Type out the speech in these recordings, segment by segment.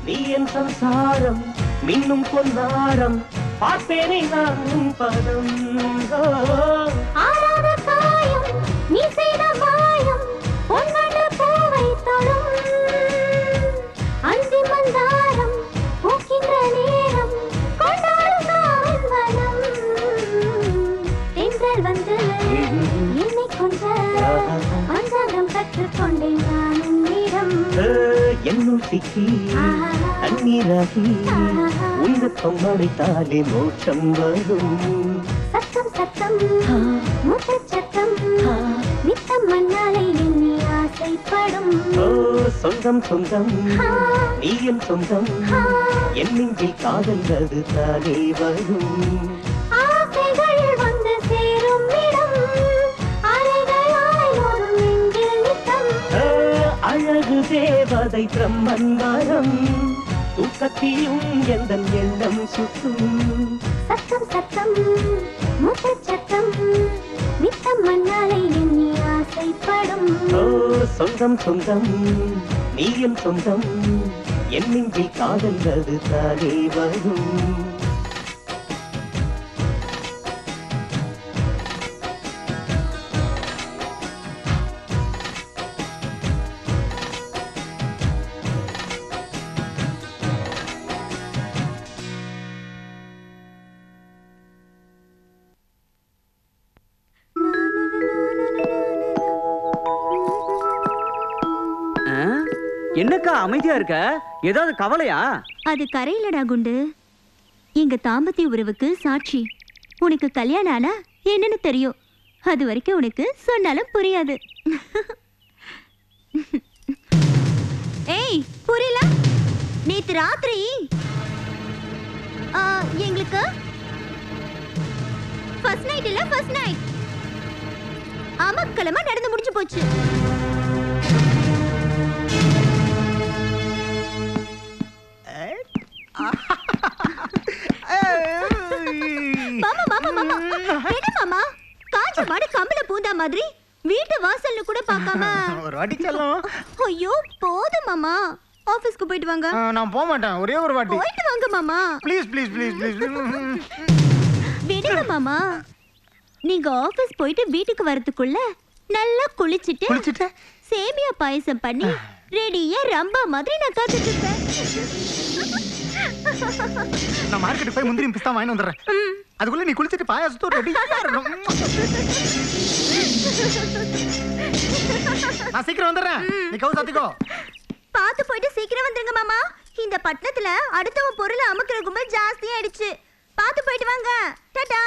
நீ என் சம்சாரம் மின்னும் பொன்னாரம் பார்ப்பேனே நான் உன் பதம் ஓ, ஆறாத காயம் நீ செய்த மாயம் பொன்வண்ண பூவை தொடும் அந்தி மந்தாரம் பூக்கின்ற நேரம் கொண்டாடும் நாவல் வனம் தென்றல் வந்து என்னை கொன்ற பஞ்சாங்கம் கற்றுக்கொண்டேன் நான் உன்னிடம் ஏ, என்னுள் சிக்கி தண்ணீராகி உங்க தொம்மடைத்தாலே மோட்சம் வரும் சத்தம் சத்தம் முத்த சத்தம் நித்தம் மண்ணாலை எண்ணி ஆசைப்படும் ஓ சொந்தம் சொந்தம் நீ என் சொந்தம் என் நெஞ்சில் காதல் அது தானே வரும் ஆசைகள் வந்து சேரும் இடம் அலைகளாய் ஒரு நெஞ்சில் நித்தம் ஆ, அழகு தேவதை பிரம்மன் வரம் தூக்கத்திலும் எந்த எண்ணம் சுற்றும் சத்தம் சத்தம் முத்த சத்தம் நித்தம் மண்ணாலை எண்ணி ஆசைப்படும் ஓ சொந்தம் சொந்தம் நீ என் சொந்தம் என் நெஞ்சில் காதல் அது தானே வரும் ஆ? என்னக்கா அமைதியா இருக்க ஏதாவது கவலையா அது கரையிலடா குண்டு எங்க தாம்பத்திய உறவுக்கு சாட்சி உனக்கு கல்யாணம் ஆனா என்னன்னு தெரியும் அது வரைக்கும் உனக்கு சொன்னாலும் புரியாது ஏய் புரியல நேத்து ராத்திரி ஆ, எங்களுக்கு ஃபர்ஸ்ட் நைட் இல்ல ஃபர்ஸ்ட் நைட் அமக்கலமா நடந்து முடிஞ்சு போச்சு மாமா மாமா மாமா என்ன மாமா காஞ்ச மாடு கம்பள பூந்தா மாதிரி வீட்டு வாசல்னு கூட பார்க்காம ஒரு வாட்டி செல்லம் ஐயோ போதும் மாமா ஆபீஸ்க்கு போயிட்டு வாங்க ஆ, நான் போக மாட்டேன் ஒரே ஒரு வாட்டி போயிட்டு வாங்க மாமா ப்ளீஸ் ப்ளீஸ் ப்ளீஸ் ப்ளீஸ் விடுங்க மாமா நீங்க ஆபீஸ் போயிட்டு வீட்டுக்கு வரதுக்குள்ள நல்லா குளிச்சிட்டு குளிச்சிட்டு சேமியா பாயசம் பண்ணி ரெடியா ரம்பா மாதிரி நான் காத்துட்டு இருப்பேன் நான் மார்க்கெட் போய் முந்திரி பிஸ்தா வாங்கி வந்துடுறேன் அதுக்குள்ள நீ குளிச்சிட்டு பாயாசத்தோட ரெடியா இருக்கணும் நான் சீக்கிரம் வந்துடுறேன் நீ கவு சாத்திக்கோ பார்த்து போயிட்டு சீக்கிரம் வந்துருங்க மாமா இந்த பட்டணத்துல அடுத்தவன் பொருளை அமுக்குற கும்பல் ஜாஸ்தியா ஆயிடுச்சு பார்த்து போயிட்டு வாங்க டாடா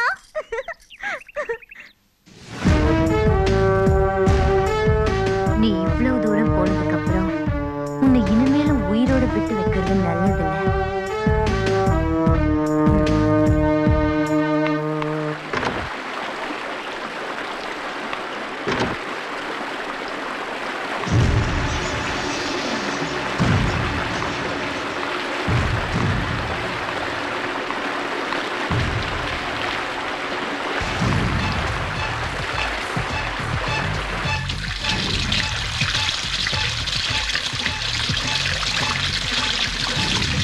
நீ இவ்வளவு தூரம் போனதுக்கு அப்புறம் உன்னை இனிமேலும் உயிரோட விட்டு வைக்கிறது நல்லதில்ல ஆ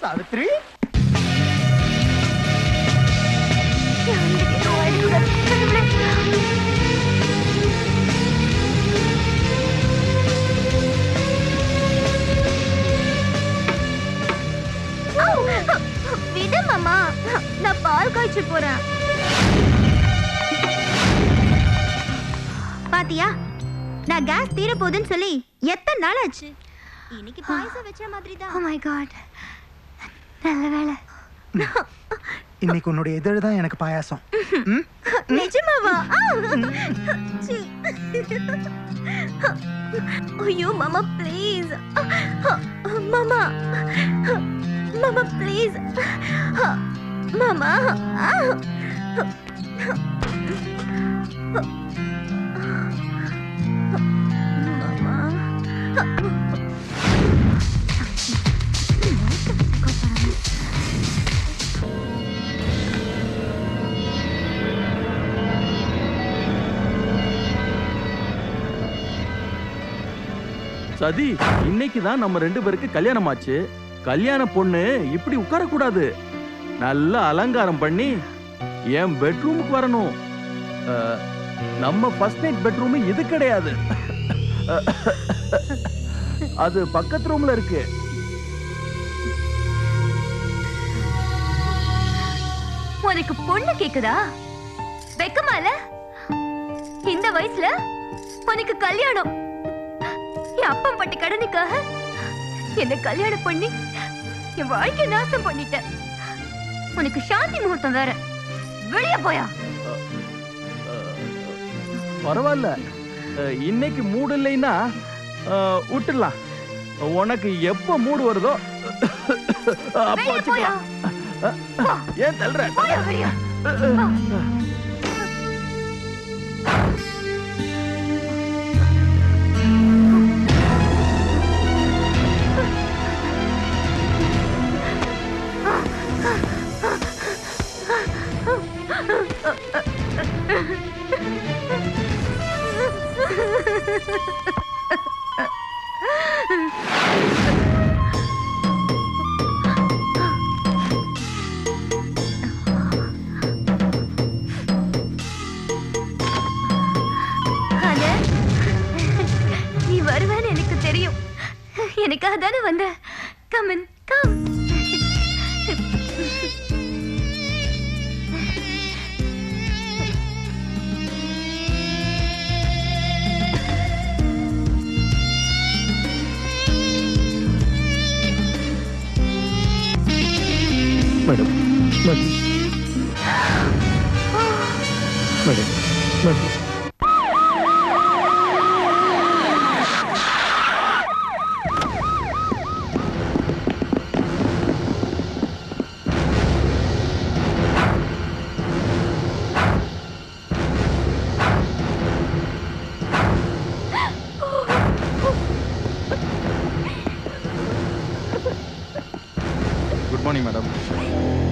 சாவித்ரி விடு மாமா நான் பால் காய்ச்சி போறேன் பாத்தியா நான் கேஸ் தீர போகுதுன்னு சொல்லி எத்தனை நாள் ஆச்சு இன்னைக்கு பாயசம் வச்ச மாதிரி தான் ஓ மை காட் நல்ல வேலை இன்னைக்கு உன்னுடைய இதழ் தான் எனக்கு பாயாசம் ம்? நிஜமாவா ஆ! சீ. ஐயோ மாமா ப்ளீஸ் மாமா மாமா ப்ளீஸ் மாமா சதி இன்னைக்கு தான் நம்ம ரெண்டு பேருக்கு கல்யாணம் ஆச்சு கல்யாண பொண்ணு இப்படி உட்கார கூடாது நல்லா அலங்காரம் பண்ணி என் பெட்ரூமுக்கு வரணும் அஹ், நம்ம ஃபர்ஸ்ட் நைட் பெட்ரூம் இது கிடையாது அது பக்கத்து ரூம்ல இருக்கு உனக்கு பொண்ணு கேக்குதா வெக்கமால இந்த வயசுல உனக்கு கல்யாணம் என் அப்பன் பட்ட கடனுக்காக என்ன கல்யாணம் பண்ணி என் வாழ்க்கை நாசம் பண்ணிட்ட உனக்கு சாந்தி முகூர்த்தம் வேற வெளியே போயா பரவாயில்ல அஹ், இன்னைக்கு மூடு இல்லைன்னா அஹ், விட்டுடலாம் உனக்கு எப்ப மூடு வருதோ அப்போ வெளியே போயா வச்சுக்கலாம் ஏன் தள்ளுற போயா வெளியே ஆனா, நீ வருவேன்னு எனக்கு தெரியும் எனக்காக தானே வந்த come on come madam madam madam madam good morning madam